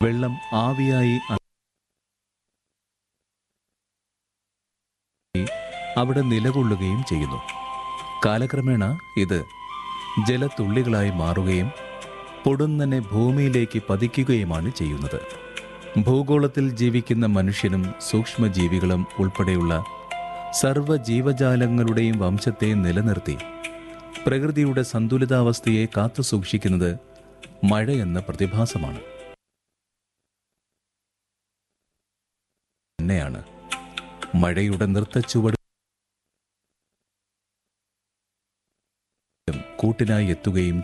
വെള്ളം ആവിയായി അ- അവിടെ നിലകൊള്ളുകയും ചെയ്യുന്നു കാലക്രമേണ ഇത് ജലത്തുള്ളികളായി മാറുകയും പൊടുന്നനെ ഭൂമിയിലേക്ക് പതിക്കുകയുമാണ് ചെയ്യുന്നത് ഭൂഗോളത്തിൽ ജീവിക്കുന്ന മനുഷ്യനും സൂക്ഷ്മജീവികളും ഉൾപ്പെടെയുള്ള സർവ്വ ജീവജാലങ്ങളുടെയും വംശത്തെ നിലനിർത്തി പ്രകൃതിയുടെ സന്തുലിതാവസ്ഥയെ കാത്തുസൂക്ഷിക്കുന്നത് മഴയെന്ന പ്രതിഭാസമാണ് തന്നെയാണ് മഴയുടെ നൃത്തച്ചുവട് കൂട്ടിനായി എത്തുകയും